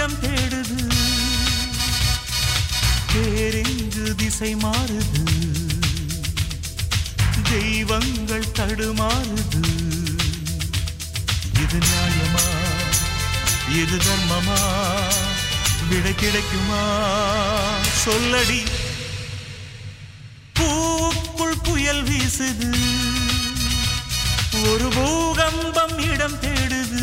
இடம் தேடுது பேரெங்கு திசை மாறுது தெய்வங்கள் தடுமாறுது இது நியாயமா இது தர்மமா விடை கிடைக்குமா சொல்லடி பூக்குள் புயல் வீசுது ஒரு பூகம்பம் இடம் தேடுது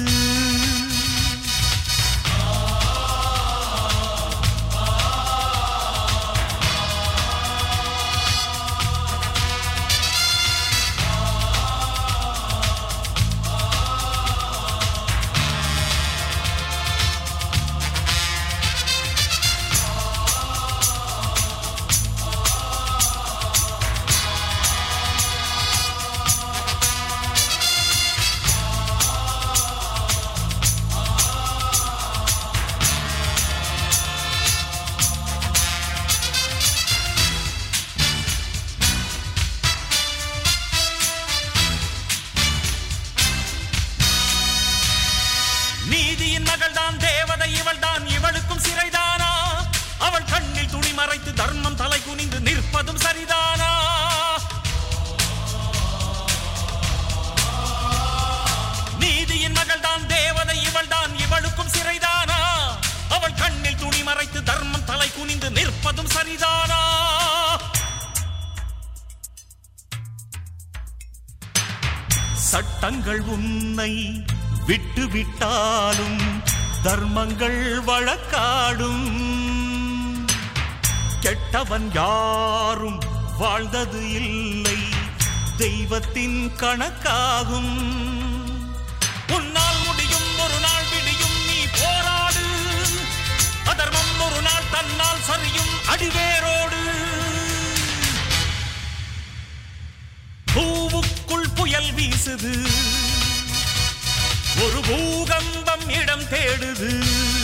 நீதியின் மகள்தான் தேவதை இவள்தான் இவளுக்கும் சிறைதானா அவள் கண்ணில் துணி மறைத்து தர்மம் தலை குனிந்து நிற்பதும் சரிதானா நீதியின் மகள்தான் தேவதை இவள்தான் இவளுக்கும் சிறைதானா அவள் கண்ணில் துணி மறைத்து தர்மம் தலை குனிந்து நிற்பதும் சரிதானா சட்டங்கள் உன்னை விட்டு விட்டாலும் தர்மங்கள் வழக்காடும் கெட்டவன் யாரும் வாழ்ந்தது இல்லை தெய்வத்தின் கணக்காகும் உன்னால் முடியும் ஒரு நாள் விடியும் நீ போராடு அதர்மம் ஒரு நாள் தன்னால் சரியும் அடிவேரோடு பூவுக்குள் புயல் வீசுது ஒரு பூகம்பம் இடம் தேடுது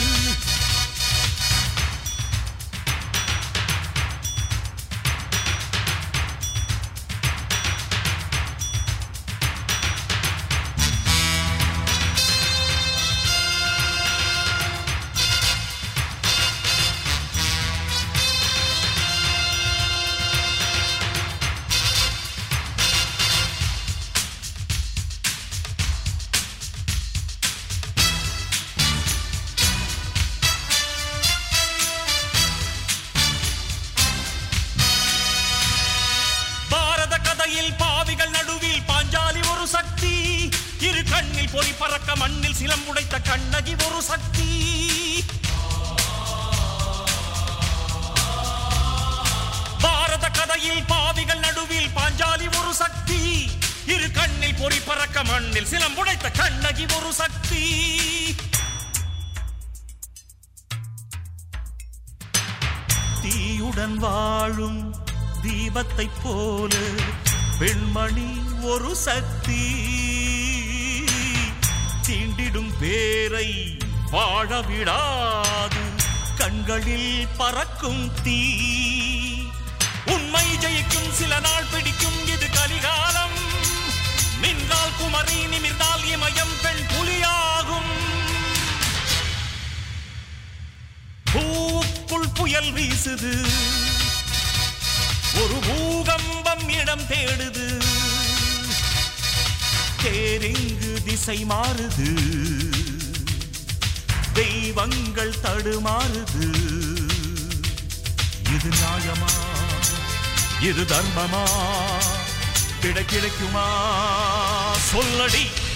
பாரத கதையில் பாவிகள் நடுவில் பாஞ்சாலி ஒரு சக்தி இரு கண்ணில் பொறி பறக்க மண்ணில் சிலம்புடைத்த கண்ணகி ஒரு சக்தி பாரத கதையில் பாவிகள் நடுவில் பாஞ்சாலி ஒரு சக்தி இரு கண்ணில் பொறி பறக்க மண்ணில் சிலம்புடைத்த கண்ணகி ஒரு சக்தி தீயுடன் வாழும் தீபத்தைப் போல பெண்மணி ஒரு சக்தி தீண்டிடும் பேரை வாழ விடாது கண்களில் பறக்கும் தீ உண்மை ஜெயிக்கும் சில நாள் பிடிக்கும் இது கலிகாலம் நின்றால் குமரி நிமிர்ந்தால் இமயம் பெண் புலியாகும் பூவுக்குள் புயல் வீசுது ஒரு பூகம்பம் இடம் தேடுது தேரிங்கு திசை மாறுது தெய்வங்கள் தடுமாறுது இது நியாயமா இது தர்மமா கிடை கிடைக்குமா சொல்லடி